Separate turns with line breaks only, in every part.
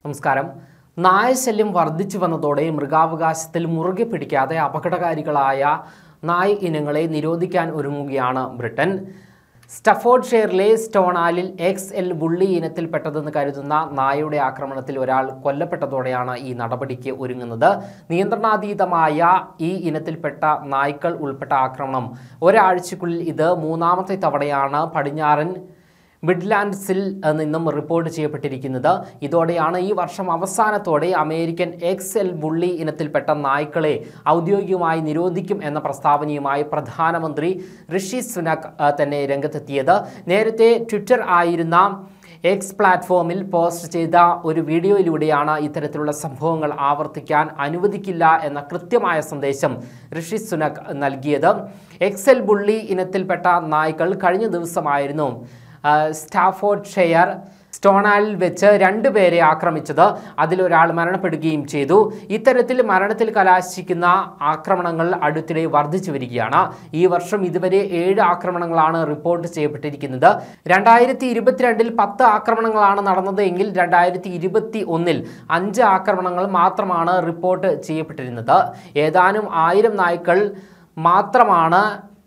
നമസ്കാരം നായശല്യം വർദ്ധിച്ചു വന്നതോടെ മൃഗാവകാശത്തിൽ മുറുകെ പിടിക്കാതെ അപകടകാരികളായ നായ് ഇനങ്ങളെ നിരോധിക്കാൻ ഒരുങ്ങുകയാണ് ബ്രിട്ടൻ സ്റ്റഫോർഡ് ഷെയറിലെ സ്റ്റോണാലിൽ എക്സ് എൽ ബുള്ളി ഇനത്തിൽപ്പെട്ടതെന്ന് കരുതുന്ന നായയുടെ ആക്രമണത്തിൽ ഒരാൾ കൊല്ലപ്പെട്ടതോടെയാണ് ഈ നടപടിക്ക് ഒരുങ്ങുന്നത് നിയന്ത്രണാതീതമായ ഈ ഇനത്തിൽപ്പെട്ട നായ്ക്കൾ ഉൾപ്പെട്ട ആക്രമണം ഒരാഴ്ചക്കുള്ളിൽ ഇത് മൂന്നാമത്തെ തവണയാണ് പടിഞ്ഞാറൻ മിഡ്ലാൻഡ്സിൽ നിന്നും റിപ്പോർട്ട് ചെയ്യപ്പെട്ടിരിക്കുന്നത് ഇതോടെയാണ് ഈ വർഷം അവസാനത്തോടെ അമേരിക്കൻ എക്സ് എൽ ബുള്ളി ഇനത്തിൽപ്പെട്ട നായ്ക്കളെ ഔദ്യോഗികമായി നിരോധിക്കും എന്ന പ്രസ്താവനയുമായി പ്രധാനമന്ത്രി ഋഷി സുനക് ആ, തന്നെ രംഗത്തെത്തിയത് നേരത്തെ ട്വിറ്റർ ആയിരുന്ന എക്സ് പ്ലാറ്റ്ഫോമിൽ പോസ്റ്റ് ചെയ്ത ഒരു വീഡിയോയിലൂടെയാണ് ഇത്തരത്തിലുള്ള സംഭവങ്ങൾ ആവർത്തിക്കാൻ അനുവദിക്കില്ല എന്ന കൃത്യമായ സന്ദേശം ഋഷി സുനക് നൽകിയത് എക്സൽ ബുള്ളി ഇനത്തിൽപ്പെട്ട നായ്ക്കൾ കഴിഞ്ഞ ദിവസമായിരുന്നു ആ, സ്റ്റാഫോർഡ് ഷെയർ സ്റ്റോണാലിൽ വെച്ച് രണ്ടുപേരെ ആക്രമിച്ചത് അതിലൊരാൾ മരണപ്പെടുകയും ചെയ്തു ഇത്തരത്തിൽ മരണത്തിൽ കലാശിക്കുന്ന ആക്രമണങ്ങൾ അടുത്തിടെ വർദ്ധിച്ചു വരികയാണ് ഈ വർഷം ഇതുവരെ ഏഴ് ആക്രമണങ്ങളാണ് റിപ്പോർട്ട് ചെയ്യപ്പെട്ടിരിക്കുന്നത് രണ്ടായിരത്തി ഇരുപത്തിരണ്ടിൽ പത്ത് ആക്രമണങ്ങളാണ് നടന്നത് എങ്കിൽ രണ്ടായിരത്തി ഇരുപത്തി ഒന്നിൽ അഞ്ച് ആക്രമണങ്ങൾ മാത്രമാണ് റിപ്പോർട്ട് ചെയ്യപ്പെട്ടിരുന്നത് ഏതാനും ആയിരം നായ്ക്കൾ മാത്രമാണ്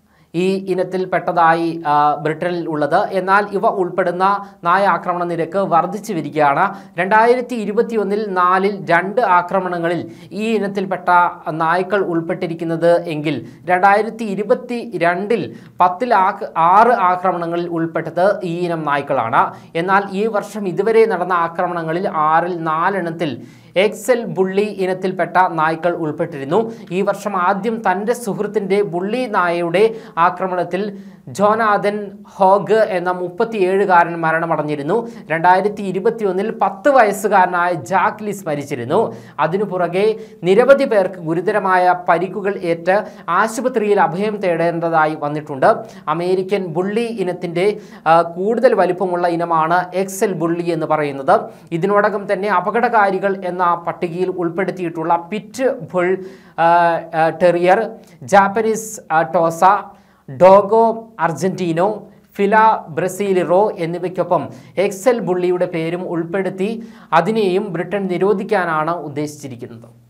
ഈ ഇനത്തിൽപ്പെട്ടതായി ആ, ബ്രിട്ടനിൽ ഉള്ളത് എന്നാൽ ഇവ ഉൾപ്പെടുന്ന നായ ആക്രമണ നിരക്ക് വർദ്ധിച്ചു വരികയാണ് രണ്ടായിരത്തി ഇരുപത്തി ഒന്നിൽ നാലിൽ രണ്ട് ആക്രമണങ്ങളിൽ ഈ ഇനത്തിൽപ്പെട്ട നായ്ക്കൾ ഉൾപ്പെട്ടിരിക്കുന്നത് എങ്കിൽ രണ്ടായിരത്തി ഇരുപത്തി രണ്ടിൽ പത്തിൽ ആക്ക് ആറ് ആക്രമണങ്ങളിൽ ഉൾപ്പെട്ടത് ഈ ഇനം നായ്ക്കളാണ് എന്നാൽ ഈ വർഷം ഇതുവരെ നടന്ന ആക്രമണങ്ങളിൽ ആറിൽ നാലെണ്ണത്തിൽ എക്സൽ ബുള്ളി ഇനത്തിൽപ്പെട്ട നായ്ക്കൾ ഉൾപ്പെട്ടിരുന്നു ഈ വർഷം ആദ്യം തൻ്റെ സുഹൃത്തിൻ്റെ ബുള്ളി നായയുടെ ആക്രമണത്തിൽ ജോനാഥൻ ഹോഗ് എന്ന മുപ്പത്തിയേഴുകാരൻ മരണമടഞ്ഞിരുന്നു രണ്ടായിരത്തി ഇരുപത്തി ഒന്നിൽ പത്ത് വയസ്സുകാരനായ ജാക്ലിസ് മരിച്ചിരുന്നു അതിനു പുറകെ നിരവധി പേർക്ക് ഗുരുതരമായ പരിക്കുകൾ ഏറ്റ് ആശുപത്രിയിൽ അഭയം തേടേണ്ടതായി വന്നിട്ടുണ്ട് അമേരിക്കൻ ബുള്ളി ഇനത്തിൻ്റെ ആ, കൂടുതൽ വലിപ്പമുള്ള ഇനമാണ് എക്സൽ ബുള്ളി എന്ന് പറയുന്നത് ഇതിനോടകം തന്നെ അപകടകാരികൾ എന്ന പട്ടികയിൽ ഉൾപ്പെടുത്തിയിട്ടുള്ള പിറ്റ് ബുൾ ആ, ആ, ടെറിയർ ജാപ്പനീസ് ആ, Tosa Dogo Argentino Fila Brasileiro എന്നിവയ്ക്കൊപ്പം എക്സൽ ബുള്ളിയുടെ പേരും ഉൾപ്പെടുത്തി അതിനെയും ബ്രിട്ടൻ നിരോധിക്കാനാണ് ഉദ്ദേശിച്ചിരിക്കുന്നത്